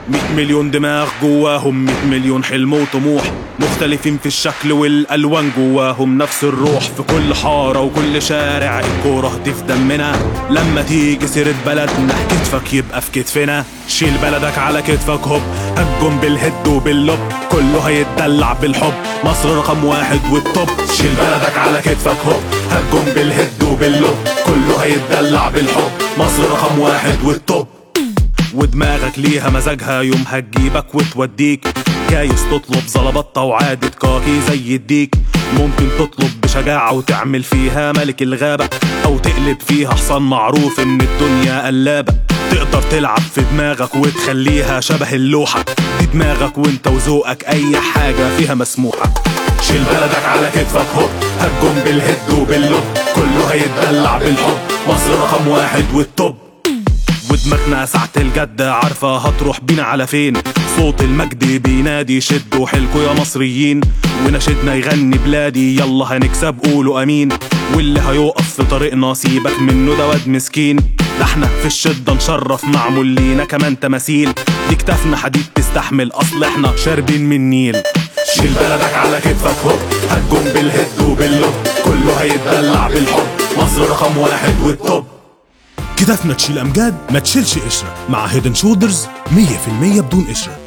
مئة مليون دماغ جواهم مئة مليون حلم وطموح مختلفين في الشكل والألوان جواهم نفس الروح في كل حارة وكل شارع الكورة دي في دمنا لما تيجي سيرة بلدنا كتفك يبقى في كتفنا شيل بلدك على كتفك هوب هجم بالهد وباللب كله هيتدلع بالحب مصر رقم واحد والطب شيل بلدك على كتفك هوب هجم بالهد وباللب كله هيتدلع بالحب مصر رقم واحد والطب ودماغك ليها مزاجها يوم هتجيبك وتوديك جايز تطلب زلبطة وعادة كاكي زي الديك ممكن تطلب بشجاعة وتعمل فيها ملك الغابة أو تقلب فيها حصان معروف إن الدنيا قلابة تقدر تلعب في دماغك وتخليها شبه اللوحة دي دماغك وانت وذوقك أي حاجة فيها مسموحة شيل بلدك على كتفك هوب هجم بالهد وباللب كله هيتدلع بالحب مصر رقم واحد والطب ودماغنا ساعة الجد عارفة هتروح بينا على فين صوت المجد بينادي شدوا حيلكوا يا مصريين ونشدنا يغني بلادي يلا هنكسب قولوا امين واللي هيقف في طريقنا سيبك منه ده واد مسكين ده احنا في الشدة نشرف معمول لينا كمان تماثيل دي كتافنا حديد تستحمل اصل احنا شاربين من نيل شيل بلدك على كتفك هوب هتجم بالهد وباللب كله هيتدلع بالحب مصر رقم واحد والطب كتافنا تشيل امجاد ما تشيلش قشره مع هيدن شولدرز 100% بدون قشره